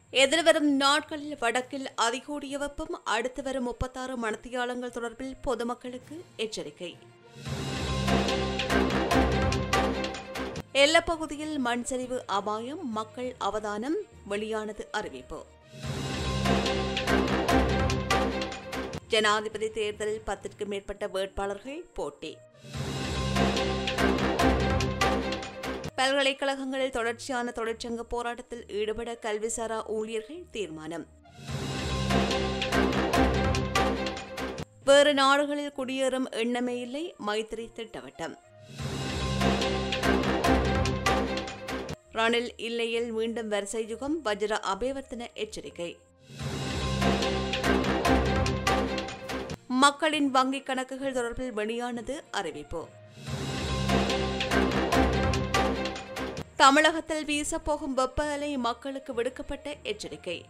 எதிர்வரும் நாட்களில் வடக்கில் அதிகூடிய வெப்பம் அடுத்து வரும் முப்பத்தாறு மணத்தியாலங்கள் தொடர்பில் பொதுமக்களுக்கு எச்சரிக்கை எல்லப்பகுதியில் மண் சரிவு அபாயம் மக்கள் அவதானம் வெளியானது அறிவிப்பு ஜனாதிபதி தேர்தலில் பத்திற்கும் மேற்பட்ட வேட்பாளர்கள் போட்டி பல்கலைக்கழகங்களில் தொடர்ச்சியான தொழிற்சங்க போராட்டத்தில் ஈடுபட கல்விசாரா ஊழியர்கள் தீர்மானம் வேறு நாடுகளில் குடியேறும் எண்ணமே இல்லை மைத்திரி திட்டவட்டம் ரணில் இல்லையில் மீண்டும் வரிசை யுகம் வஜ்ர அபேவர்த்தன எச்சரிக்கை மக்களின் வங்கிக் கணக்குகள் தொடர்பில் வெளியானது அறிவிப்பு தமிழகத்தில் வீசப்போகும் வெப்ப அலை மக்களுக்கு விடுக்கப்பட்ட எச்சரிக்கை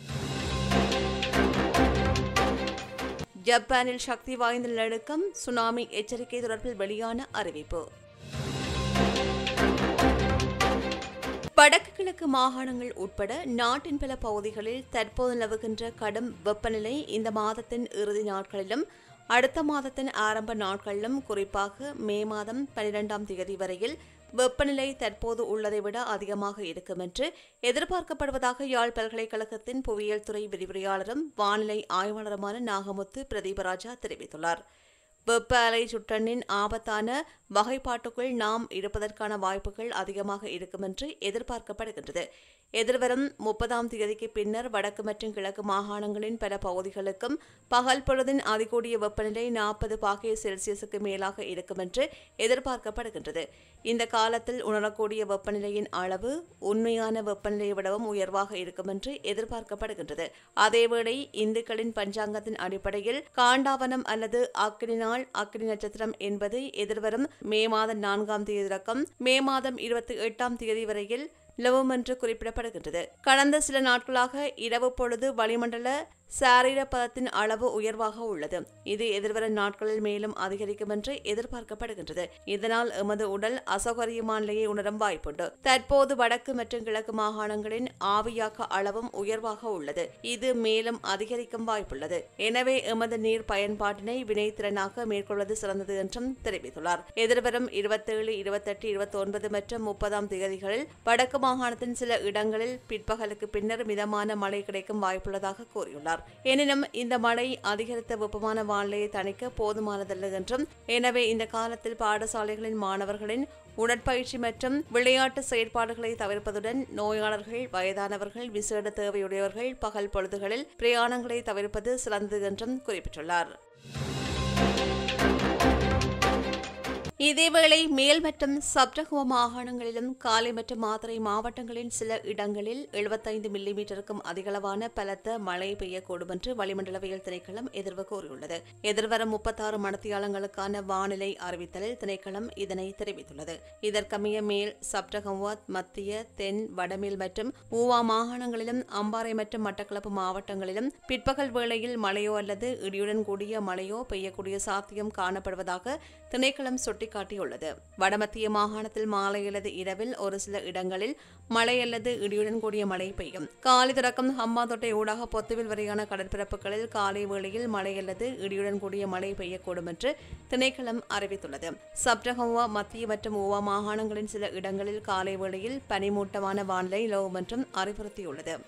ஜப்பானில் சக்தி வாய்ந்த நிலநடுக்கம் சுனாமி எச்சரிக்கை தொடர்பில் வெளியான அறிவிப்பு வடக்கு கிழக்கு மாகாணங்கள் உட்பட நாட்டின் பல பகுதிகளில் தற்போது நிலவுகின்ற கடும் வெப்பநிலை இந்த மாதத்தின் இறுதி நாட்களிலும் அடுத்த மாதத்தின் ஆரம்ப நாட்களிலும் குறிப்பாக மே மாதம் பனிரெண்டாம் தேதி வரையில் வெப்பநிலை தற்போது உள்ளதை விட அதிகமாக இருக்கும் என்று எதிர்பார்க்கப்படுவதாக யாழ் பல்கலைக்கழகத்தின் புவியியல் துறை விரிவுரையாளரும் வானிலை ஆய்வாளருமான நாகமுத்து பிரதீபராஜா தெரிவித்துள்ளார் வெப்ப அலை சுட்டண்ணின் ஆபத்தான வகைப்பாட்டுக்குள் நாம் இருப்பதற்கான வாய்ப்புகள் அதிகமாக இருக்கும் என்று எதிர்பார்க்கப்படுகின்றது எதிர்வரும் முப்பதாம் தேதிக்கு பின்னர் வடக்கு மற்றும் கிழக்கு மாகாணங்களின் பல பகுதிகளுக்கும் பகல் பொழுதின் அதிகூடிய வெப்பநிலை நாற்பது பாகை செல்சியஸுக்கு மேலாக இருக்கும் என்று எதிர்பார்க்கப்படுகின்றது இந்த காலத்தில் உணரக்கூடிய வெப்பநிலையின் அளவு உண்மையான வெப்பநிலையை விடவும் உயர்வாக இருக்கும் என்று எதிர்பார்க்கப்படுகின்றது அதேவேளை இந்துக்களின் பஞ்சாங்கத்தின் அடிப்படையில் காண்டாவனம் அல்லது அக்னி நாள் அக்னி நட்சத்திரம் என்பது எதிர்வரும் மே மாதம் நான்காம் தேதி தொடக்கம் மே மாதம் இருபத்தி எட்டாம் தேதி வரையில் நிலவும் என்று குறிப்பிடப்படுகின்றது கடந்த சில நாட்களாக இரவு பொழுது வளிமண்டல சாரீர பதத்தின் அளவு உயர்வாக உள்ளது இது எதிர்வரும் நாட்களில் மேலும் அதிகரிக்கும் என்று எதிர்பார்க்கப்படுகின்றது இதனால் எமது உடல் அசௌகரியமான நிலையை உணரும் வாய்ப்புண்டு தற்போது வடக்கு மற்றும் கிழக்கு மாகாணங்களின் ஆவியாக்க அளவும் உயர்வாக உள்ளது இது மேலும் அதிகரிக்கும் வாய்ப்புள்ளது எனவே எமது நீர் பயன்பாட்டினை வினைத்திறனாக மேற்கொள்வது சிறந்தது என்றும் தெரிவித்துள்ளார் எதிர்வரும் இருபத்தேழு இருபத்தெட்டு இருபத்தி ஒன்பது மற்றும் முப்பதாம் தேதிகளில் வடக்கு மாகாணத்தின் சில இடங்களில் பிற்பகலுக்கு பின்னர் மிதமான மழை கிடைக்கும் வாய்ப்புள்ளதாக கூறியுள்ளார் எனினும் இந்த மழை அதிகரித்த வெப்பமான வானிலையை தணிக்க போதுமானதல்ல என்றும் எனவே இந்த காலத்தில் பாடசாலைகளின் மாணவர்களின் உடற்பயிற்சி மற்றும் விளையாட்டு செயற்பாடுகளை தவிர்ப்பதுடன் நோயாளர்கள் வயதானவர்கள் விசேட தேவையுடையவர்கள் பகல் பொழுதுகளில் பிரயாணங்களை தவிர்ப்பது சிறந்தது என்றும் குறிப்பிட்டுள்ளார் இதேவேளை மேல் மற்றும் சப்ரகுவ மாகாணங்களிலும் காலை மற்றும் மாத்தறை மாவட்டங்களின் சில இடங்களில் எழுபத்தைந்து மில்லிமீட்டருக்கும் அதிகளவான பலத்த மழை பெய்யக்கூடும் என்று வளிமண்டலவியல் திணைக்களம் எதிர்வு கூறியுள்ளது எதிர்வரும் முப்பத்தாறு மணத்தியாலங்களுக்கான வானிலை அறிவித்தலில் திணைக்களம் இதனை தெரிவித்துள்ளது இதற்கமைய மேல் சப்ரகவாத் மத்திய தென் வடமேல் மற்றும் ஊவா மாகாணங்களிலும் அம்பாறை மற்றும் மட்டக்களப்பு மாவட்டங்களிலும் பிற்பகல் வேளையில் மழையோ அல்லது இடியுடன் கூடிய மழையோ பெய்யக்கூடிய சாத்தியம் காணப்படுவதாக திணைக்களம் சுட்டிக்காட்டியுள்ளது வடமத்திய மாகாணத்தில் மாலை அல்லது இரவில் ஒரு சில இடங்களில் மழை அல்லது இடியுடன் கூடிய மழை பெய்யும் காலை தொடக்கம் ஹம்மாந்தோட்டை ஊடாக பொத்துவில் வரையான கடற்பரப்புகளில் காலை வேளையில் மழை அல்லது இடியுடன் கூடிய மழை பெய்யக்கூடும் என்று திணைக்களம் அறிவித்துள்ளது சப்ரகவா மத்திய மற்றும் ஊவா மாகாணங்களின் சில இடங்களில் காலை வேளையில் பனிமூட்டமான வானிலை நிலவும் என்றும் அறிவுறுத்தியுள்ளது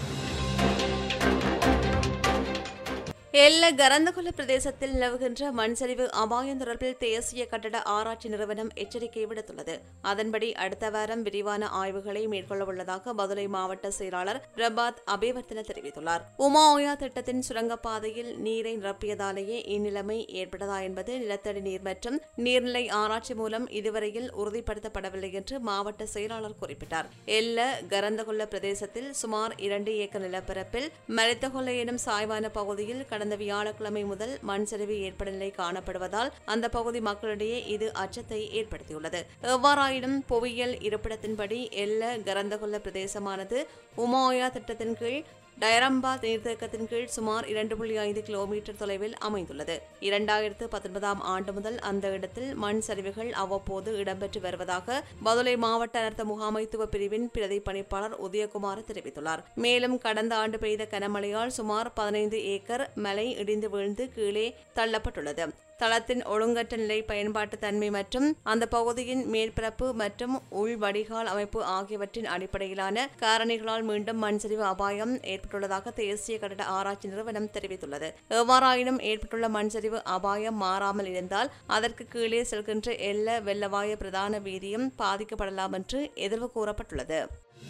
எல்ல கரந்தகுல பிரதேசத்தில் நிலவுகின்ற மண் சரிவு அபாயம் தொடர்பில் தேசிய கட்டட ஆராய்ச்சி நிறுவனம் எச்சரிக்கை விடுத்துள்ளது அதன்படி அடுத்த வாரம் விரிவான ஆய்வுகளை மேற்கொள்ள உள்ளதாக மதுரை மாவட்ட செயலாளர் பிரபாத் அபேவர்த்தன தெரிவித்துள்ளார் உமா ஓயா திட்டத்தின் சுரங்கப்பாதையில் நீரை நிரப்பியதாலேயே இந்நிலைமை ஏற்பட்டதா என்பது நிலத்தடி நீர் மற்றும் நீர்நிலை ஆராய்ச்சி மூலம் இதுவரையில் உறுதிப்படுத்தப்படவில்லை என்று மாவட்ட செயலாளர் குறிப்பிட்டார் எல்ல கரந்தகுல்ல பிரதேசத்தில் சுமார் இரண்டு ஏக்கர் நிலப்பரப்பில் மரித்தகொல்லை எனும் சாய்வான பகுதியில் கடந்த வியாழக்கிழமை முதல் மண் சரிவு ஏற்பட நிலை காணப்படுவதால் அந்த பகுதி மக்களிடையே இது அச்சத்தை ஏற்படுத்தியுள்ளது எவ்வாறாயினும் புவியியல் இருப்பிடத்தின்படி எல்ல கரந்தகொல்ல பிரதேசமானது உமாயா திட்டத்தின் கீழ் டயரம்பா நீர்த்தேக்கத்தின் கீழ் சுமார் இரண்டு புள்ளி ஐந்து கிலோமீட்டர் தொலைவில் அமைந்துள்ளது இரண்டாயிரத்து பத்தொன்பதாம் ஆண்டு முதல் அந்த இடத்தில் மண் சரிவுகள் அவ்வப்போது இடம்பெற்று வருவதாக பதுளை மாவட்ட அனர்த்த முகாமைத்துவ பிரிவின் பிரதி பணிப்பாளர் உதயகுமார் தெரிவித்துள்ளார் மேலும் கடந்த ஆண்டு பெய்த கனமழையால் சுமார் பதினைந்து ஏக்கர் மலை இடிந்து வீழ்ந்து கீழே தள்ளப்பட்டுள்ளது தளத்தின் ஒழுங்கற்ற நிலை பயன்பாட்டு தன்மை மற்றும் அந்த பகுதியின் மேற்பரப்பு மற்றும் உள் வடிகால் அமைப்பு ஆகியவற்றின் அடிப்படையிலான காரணிகளால் மீண்டும் மண்சரிவு அபாயம் ஏற்பட்டுள்ளதாக தேசிய கட்டட ஆராய்ச்சி நிறுவனம் தெரிவித்துள்ளது எவ்வாறாயினும் ஏற்பட்டுள்ள மண்சரிவு அபாயம் மாறாமல் இருந்தால் அதற்கு கீழே செல்கின்ற எல்ல வெள்ளவாய பிரதான வீதியும் பாதிக்கப்படலாம் என்று எதிர்வு கூறப்பட்டுள்ளது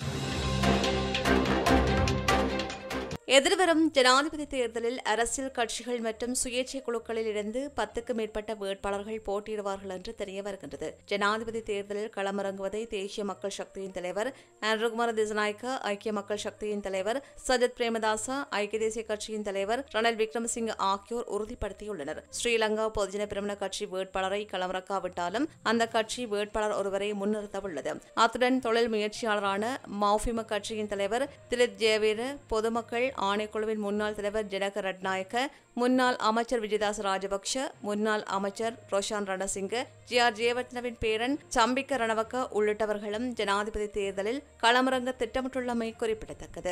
எதிர்வரும் ஜனாதிபதி தேர்தலில் அரசியல் கட்சிகள் மற்றும் சுயேட்சை குழுக்களில் இருந்து பத்துக்கு மேற்பட்ட வேட்பாளர்கள் போட்டியிடுவார்கள் என்று தெரிய வருகின்றது ஜனாதிபதி தேர்தலில் களமிறங்குவதை தேசிய மக்கள் சக்தியின் தலைவர் அன்ருகுமார் திசநாயக்க ஐக்கிய மக்கள் சக்தியின் தலைவர் சஜத் பிரேமதாசா ஐக்கிய தேசிய கட்சியின் தலைவர் ரணில் விக்ரமசிங்க ஆகியோர் உறுதிப்படுத்தியுள்ளனர் ஸ்ரீலங்கா பொதுஜன பிரமண கட்சி வேட்பாளரை களமிறக்காவிட்டாலும் அந்த கட்சி வேட்பாளர் ஒருவரை முன்னிறுத்தவுள்ளது அத்துடன் தொழில் முயற்சியாளரான மௌஃபிம கட்சியின் தலைவர் திலித் ஜெயவீர பொதுமக்கள் ஆணைக்குழுவின் முன்னாள் தலைவர் ஜனக ரட்நாயக்க முன்னாள் அமைச்சர் விஜயதாஸ் ராஜபக்ஷ முன்னாள் அமைச்சர் ரோஷான் ரணசிங்க ஜி ஆர் ஜெயவர்த்தனவின் பேரன் சம்பிக்க ரணவக்க உள்ளிட்டவர்களும் ஜனாதிபதி தேர்தலில் களமிறங்க திட்டமிட்டுள்ளமை குறிப்பிடத்தக்கது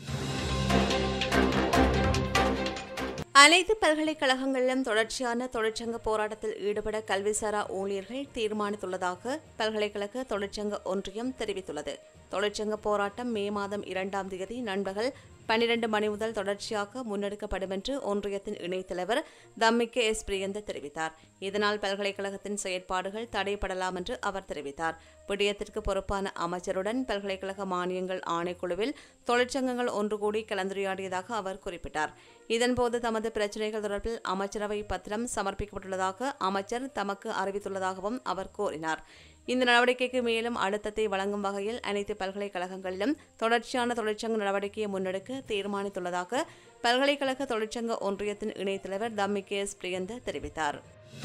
அனைத்து பல்கலைக்கழகங்களிலும் தொடர்ச்சியான தொழிற்சங்க போராட்டத்தில் ஈடுபட கல்விசாரா ஊழியர்கள் தீர்மானித்துள்ளதாக பல்கலைக்கழக தொழிற்சங்க ஒன்றியம் தெரிவித்துள்ளது தொழிற்சங்க போராட்டம் மே மாதம் இரண்டாம் தேதி நண்பகல் பன்னிரண்டு மணி முதல் தொடர்ச்சியாக முன்னெடுக்கப்படும் என்று ஒன்றியத்தின் இணைத்தலைவர் தம்மிக்க எஸ் பிரியந்த தெரிவித்தார் இதனால் பல்கலைக்கழகத்தின் செயற்பாடுகள் தடைப்படலாம் என்று அவர் தெரிவித்தார் விடயத்திற்கு பொறுப்பான அமைச்சருடன் பல்கலைக்கழக மானியங்கள் ஆணைக்குழுவில் தொழிற்சங்கங்கள் ஒன்று கூடி கலந்துரையாடியதாக அவர் குறிப்பிட்டார் இதன்போது தமது பிரச்சினைகள் தொடர்பில் அமைச்சரவை பத்திரம் சமர்ப்பிக்கப்பட்டுள்ளதாக அமைச்சர் தமக்கு அறிவித்துள்ளதாகவும் அவர் கூறினார் இந்த நடவடிக்கைக்கு மேலும் அழுத்தத்தை வழங்கும் வகையில் அனைத்து பல்கலைக்கழகங்களிலும் தொடர்ச்சியான தொழிற்சங்க நடவடிக்கையை முன்னெடுக்க தீர்மானித்துள்ளதாக பல்கலைக்கழக தொழிற்சங்க ஒன்றியத்தின் இணைத்தலைவர் தம்மிகே எஸ் பிரியந்த தெரிவித்தார்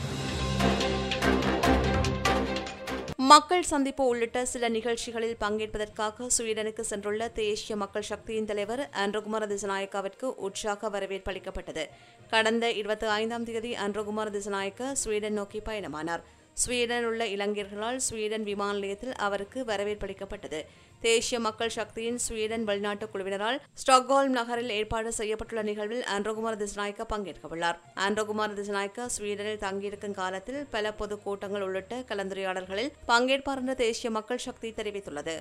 மக்கள் சந்திப்பு உள்ளிட்ட சில நிகழ்ச்சிகளில் பங்கேற்பதற்காக ஸ்வீடனுக்கு சென்றுள்ள தேசிய மக்கள் சக்தியின் தலைவர் அன்ரகுமார திசநாயக்காவிற்கு உற்சாக வரவேற்பு அளிக்கப்பட்டது கடந்த இருபத்தி ஐந்தாம் தேதி அன்ரகுமார திசநாயக்க ஸ்வீடன் நோக்கி பயணமானார் ஸ்வீடன் உள்ள இளைஞர்களால் ஸ்வீடன் விமான நிலையத்தில் அவருக்கு வரவேற்பளிக்கப்பட்டது தேசிய மக்கள் சக்தியின் ஸ்வீடன் வெளிநாட்டு குழுவினரால் ஸ்டாக்ஹோல்ம் நகரில் ஏற்பாடு செய்யப்பட்டுள்ள நிகழ்வில் ஆண்ட்ரோகுமார் திசநாயக்க பங்கேற்கவுள்ளார் ஆண்ட்ரோகுமார் திசநாயக்க ஸ்வீடனில் தங்கியிருக்கும் காலத்தில் பல பொது கூட்டங்கள் உள்ளிட்ட கலந்துரையாடல்களில் பங்கேற்பார் என்று தேசிய மக்கள் சக்தி தெரிவித்துள்ளது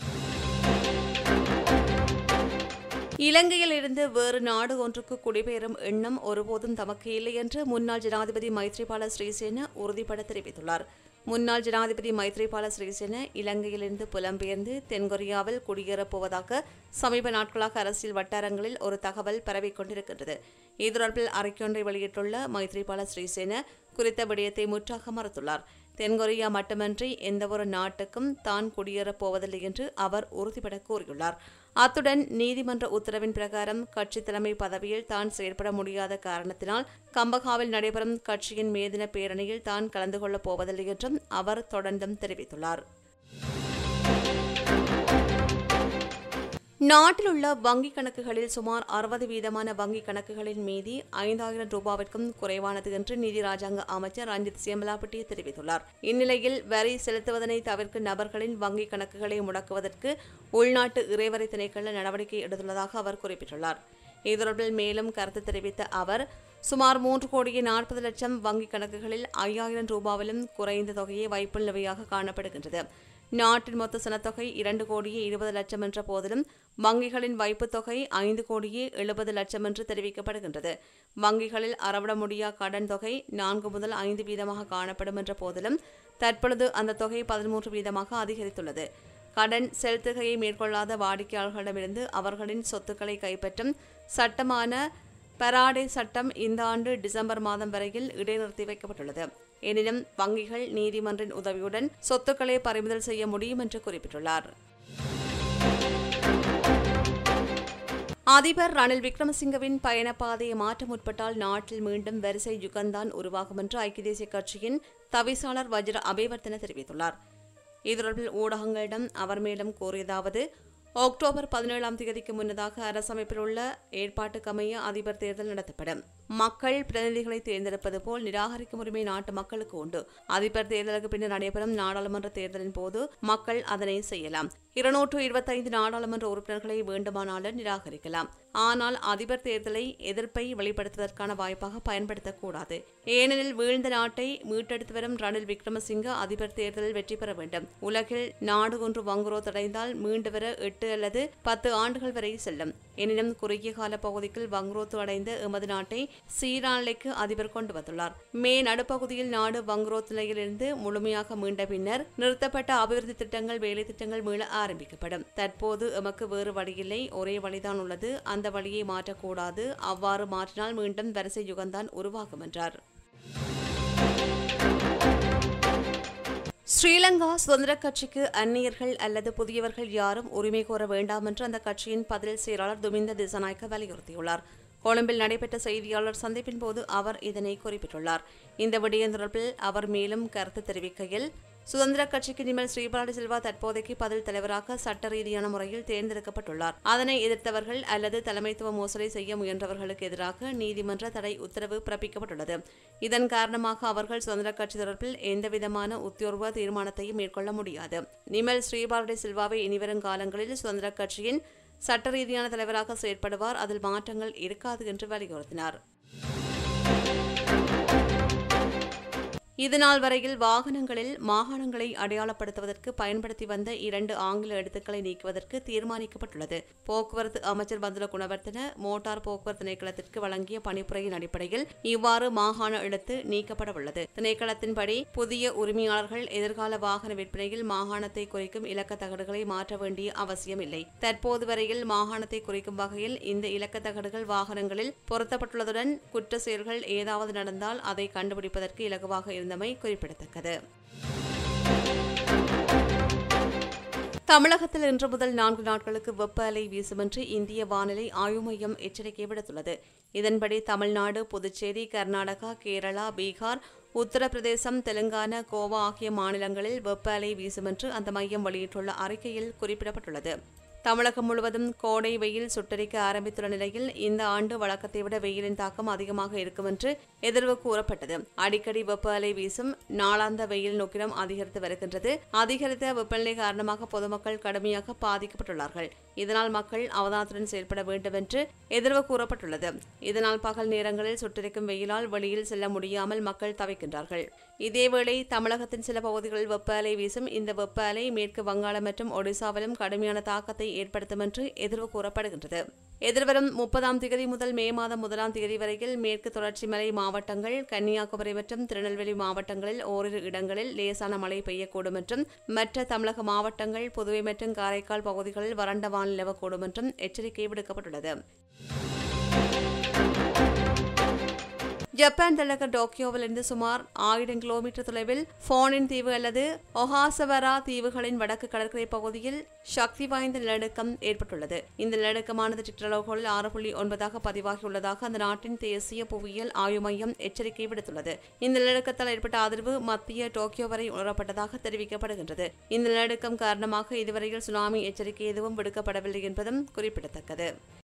இலங்கையில் இருந்து வேறு நாடு ஒன்றுக்கு குடிபெயரும் எண்ணம் ஒருபோதும் தமக்கு இல்லை என்று முன்னாள் ஜனாதிபதி மைத்ரிபால ஸ்ரீசேன உறுதிபட தெரிவித்துள்ளார் முன்னாள் ஜனாதிபதி மைத்ரிபால ஸ்ரீசேன இலங்கையிலிருந்து புலம்பெயர்ந்து தென்கொரியாவில் குடியேறப் போவதாக சமீப நாட்களாக அரசியல் வட்டாரங்களில் ஒரு தகவல் பரவிக் கொண்டிருக்கின்றது இது தொடர்பில் அறிக்கையொன்றை வெளியிட்டுள்ள மைத்ரிபால ஸ்ரீசேன குறித்த விடயத்தை முற்றாக மறுத்துள்ளார் தென்கொரியா மட்டுமன்றி எந்தவொரு நாட்டுக்கும் தான் குடியேறப் போவதில்லை என்று அவர் உறுதிபட கூறியுள்ளார் அத்துடன் நீதிமன்ற உத்தரவின் பிரகாரம் கட்சி தலைமை பதவியில் தான் செயற்பட முடியாத காரணத்தினால் கம்பகாவில் நடைபெறும் கட்சியின் மேதின பேரணியில் தான் கலந்து கொள்ளப் போவதில்லை என்றும் அவர் தொடர்ந்தும் தெரிவித்துள்ளார் நாட்டில் உள்ள வங்கிக் கணக்குகளில் சுமார் அறுபது வீதமான வங்கிக் கணக்குகளின் மீதி ஐந்தாயிரம் ரூபாவிற்கும் குறைவானது என்று நிதி ராஜாங்க அமைச்சர் ரஞ்சித் சியம்பலாபட்டி தெரிவித்துள்ளார் இந்நிலையில் வரி செலுத்துவதனை தவிர்க்கும் நபர்களின் வங்கிக் கணக்குகளை முடக்குவதற்கு உள்நாட்டு இறைவரை திணைக்கள நடவடிக்கை எடுத்துள்ளதாக அவர் குறிப்பிட்டுள்ளார் இது தொடர்பில் மேலும் கருத்து தெரிவித்த அவர் சுமார் மூன்று கோடியே நாற்பது லட்சம் வங்கிக் கணக்குகளில் ஐயாயிரம் ரூபாவிலும் குறைந்த தொகையை வைப்புள்ளவையாக காணப்படுகின்றது நாட்டின் மொத்த சனத்தொகை இரண்டு கோடியே இருபது லட்சம் என்ற போதிலும் வங்கிகளின் வைப்புத் தொகை ஐந்து கோடியே எழுபது லட்சம் என்று தெரிவிக்கப்படுகின்றது வங்கிகளில் அறவிட முடியா கடன் தொகை நான்கு முதல் ஐந்து வீதமாக காணப்படும் என்ற போதிலும் தற்பொழுது அந்த தொகை பதிமூன்று வீதமாக அதிகரித்துள்ளது கடன் செலுத்துகையை மேற்கொள்ளாத வாடிக்கையாளர்களிடமிருந்து அவர்களின் சொத்துக்களை கைப்பற்றும் சட்டமான பராடே சட்டம் இந்த ஆண்டு டிசம்பர் மாதம் வரையில் இடைநிறுத்தி வைக்கப்பட்டுள்ளது எனினும் வங்கிகள் நீதிமன்றின் உதவியுடன் சொத்துக்களை பறிமுதல் செய்ய முடியும் என்று குறிப்பிட்டுள்ளார் அதிபர் ரணில் விக்ரமசிங்கவின் பயணப்பாதையை மாற்ற முற்பட்டால் நாட்டில் மீண்டும் வரிசை யுகந்தான் உருவாகும் என்று ஐக்கிய தேசிய கட்சியின் தவிசாளர் வஜ்ர அபேவர்த்தன தெரிவித்துள்ளார் இது தொடர்பில் ஊடகங்களிடம் அவர் மேலும் கூறியதாவது அக்டோபர் பதினேழாம் தேதிக்கு முன்னதாக அரசமைப்பில் உள்ள ஏற்பாட்டுக்கமைய அதிபர் தேர்தல் நடத்தப்படும் மக்கள் பிரதிநிதிகளை தேர்ந்தெடுப்பது போல் நிராகரிக்கும் உரிமை நாட்டு மக்களுக்கு உண்டு அதிபர் தேர்தலுக்கு பின்னர் நடைபெறும் நாடாளுமன்ற தேர்தலின் போது மக்கள் அதனை செய்யலாம் இருநூற்று இருபத்தைந்து நாடாளுமன்ற உறுப்பினர்களை வேண்டுமானாலும் நிராகரிக்கலாம் ஆனால் அதிபர் தேர்தலை எதிர்ப்பை வெளிப்படுத்துவதற்கான வாய்ப்பாக பயன்படுத்தக்கூடாது ஏனெனில் வீழ்ந்த நாட்டை மீட்டெடுத்து வரும் ரணில் விக்ரமசிங்க அதிபர் தேர்தலில் வெற்றி பெற வேண்டும் உலகில் நாடு ஒன்று வங்குரோத் அடைந்தால் மீண்டு வர எட்டு அல்லது பத்து ஆண்டுகள் வரை செல்லும் எனினும் குறுகிய கால பகுதியில் வங்குரோத்து அடைந்த எமது நாட்டை சீரான நிலைக்கு அதிபர் கொண்டு வந்துள்ளார் மே நடுப்பகுதியில் நாடு வங்குரோத் நிலையிலிருந்து முழுமையாக மீண்ட பின்னர் நிறுத்தப்பட்ட அபிவிருத்தி திட்டங்கள் வேலை திட்டங்கள் மீள ஆரம்பிக்கப்படும் தற்போது எமக்கு வேறு வழியில்லை ஒரே வழிதான் உள்ளது அந்த வழியை மாற்றக்கூடாது அவ்வாறு மாற்றினால் மீண்டும் வரிசை யுகம்தான் உருவாகும் என்றார் ஸ்ரீலங்கா சுதந்திர கட்சிக்கு அந்நியர்கள் அல்லது புதியவர்கள் யாரும் உரிமை கோர வேண்டாம் என்று அந்த கட்சியின் பதில் செயலாளர் துமிந்த திசநாயக்க வலியுறுத்தியுள்ளார் கொழும்பில் நடைபெற்ற செய்தியாளர் சந்திப்பின் போது அவர் இதனை குறிப்பிட்டுள்ளார் இந்த விடயம் தொடர்பில் அவர் மேலும் கருத்து தெரிவிக்கையில் சுதந்திர கட்சிக்கு நிமல் ஸ்ரீபாலடி சில்வா தற்போதைக்கு பதில் தலைவராக சட்ட ரீதியான முறையில் தேர்ந்தெடுக்கப்பட்டுள்ளார் அதனை எதிர்த்தவர்கள் அல்லது தலைமைத்துவ மோசடி செய்ய முயன்றவர்களுக்கு எதிராக நீதிமன்ற தடை உத்தரவு பிறப்பிக்கப்பட்டுள்ளது இதன் காரணமாக அவர்கள் சுதந்திர கட்சி தொடர்பில் எந்தவிதமான உத்தியோர்வ தீர்மானத்தையும் மேற்கொள்ள முடியாது நிமல் ஸ்ரீபாலடி சில்வாவை இனிவரும் காலங்களில் சுதந்திர கட்சியின் சட்ட ரீதியான தலைவராக செயற்படுவார் அதில் மாற்றங்கள் இருக்காது என்று வலியுறுத்தினார் இதுநாள் வரையில் வாகனங்களில் மாகாணங்களை அடையாளப்படுத்துவதற்கு பயன்படுத்தி வந்த இரண்டு ஆங்கில எழுத்துக்களை நீக்குவதற்கு தீர்மானிக்கப்பட்டுள்ளது போக்குவரத்து அமைச்சர் பந்துல குணவர்த்தன மோட்டார் போக்குவரத்து திணைக்களத்திற்கு வழங்கிய பணிப்புரையின் அடிப்படையில் இவ்வாறு மாகாண எழுத்து நீக்கப்பட உள்ளது திணைக்களத்தின்படி புதிய உரிமையாளர்கள் எதிர்கால வாகன விற்பனையில் மாகாணத்தை குறிக்கும் இலக்க தகடுகளை மாற்ற வேண்டிய அவசியமில்லை தற்போது வரையில் மாகாணத்தை குறிக்கும் வகையில் இந்த இலக்க தகடுகள் வாகனங்களில் பொருத்தப்பட்டுள்ளதுடன் குற்ற செயல்கள் ஏதாவது நடந்தால் அதை கண்டுபிடிப்பதற்கு இலகுவாக இருந்தமை குறிப்பிடத்தக்கது தமிழகத்தில் இன்று முதல் நான்கு நாட்களுக்கு வெப்ப அலை வீசும் என்று இந்திய வானிலை ஆய்வு மையம் எச்சரிக்கை விடுத்துள்ளது இதன்படி தமிழ்நாடு புதுச்சேரி கர்நாடகா கேரளா பீகார் உத்தரப்பிரதேசம் தெலுங்கானா கோவா ஆகிய மாநிலங்களில் வெப்ப அலை வீசும் என்று அந்த மையம் வெளியிட்டுள்ள அறிக்கையில் குறிப்பிடப்பட்டுள்ளது தமிழகம் முழுவதும் கோடை வெயில் சுட்டரிக்க ஆரம்பித்துள்ள நிலையில் இந்த ஆண்டு வழக்கத்தை விட வெயிலின் தாக்கம் அதிகமாக இருக்கும் என்று எதிர்வு கூறப்பட்டது அடிக்கடி வெப்ப அலை வீசும் நாளாந்த வெயில் நோக்கிடம் அதிகரித்து வருகின்றது அதிகரித்த வெப்பநிலை காரணமாக பொதுமக்கள் கடுமையாக பாதிக்கப்பட்டுள்ளார்கள் இதனால் மக்கள் அவதானத்துடன் செயல்பட வேண்டும் என்று எதிர்வு கூறப்பட்டுள்ளது இதனால் பகல் நேரங்களில் சுட்டரிக்கும் வெயிலால் வெளியில் செல்ல முடியாமல் மக்கள் தவிக்கின்றார்கள் இதேவேளை தமிழகத்தின் சில பகுதிகளில் வெப்ப அலை வீசும் இந்த வெப்ப அலை மேற்கு வங்காளம் மற்றும் ஒடிசாவிலும் கடுமையான தாக்கத்தை ஏற்படுத்தும் என்று எதிர்வு கூறப்படுகின்றது எதிர்வரும் முப்பதாம் தேதி முதல் மே மாதம் முதலாம் தேதி வரையில் மேற்கு தொடர்ச்சி மலை மாவட்டங்கள் கன்னியாகுமரி மற்றும் திருநெல்வேலி மாவட்டங்களில் ஓரிரு இடங்களில் லேசான மழை பெய்யக்கூடும் என்றும் மற்ற தமிழக மாவட்டங்கள் புதுவை மற்றும் காரைக்கால் பகுதிகளில் வறண்ட வானிலை நிலவக்கூடும் என்றும் எச்சரிக்கை விடுக்கப்பட்டுள்ளது ஜப்பான் தலைநகர் டோக்கியோவிலிருந்து சுமார் ஆயிரம் கிலோமீட்டர் தொலைவில் போனின் தீவு அல்லது ஒஹாசவரா தீவுகளின் வடக்கு கடற்கரை பகுதியில் சக்தி வாய்ந்த நிலநடுக்கம் ஏற்பட்டுள்ளது இந்த நிலநடுக்கமானது சிற்றளவுகளில் ஆறு புள்ளி ஒன்பதாக பதிவாகியுள்ளதாக அந்த நாட்டின் தேசிய புவியியல் ஆய்வு மையம் எச்சரிக்கை விடுத்துள்ளது இந்த நிலநடுக்கத்தால் ஏற்பட்ட அதிர்வு மத்திய டோக்கியோ வரை உணரப்பட்டதாக தெரிவிக்கப்படுகின்றது இந்த நிலநடுக்கம் காரணமாக இதுவரையில் சுனாமி எச்சரிக்கை எதுவும் விடுக்கப்படவில்லை என்பதும் குறிப்பிடத்தக்கது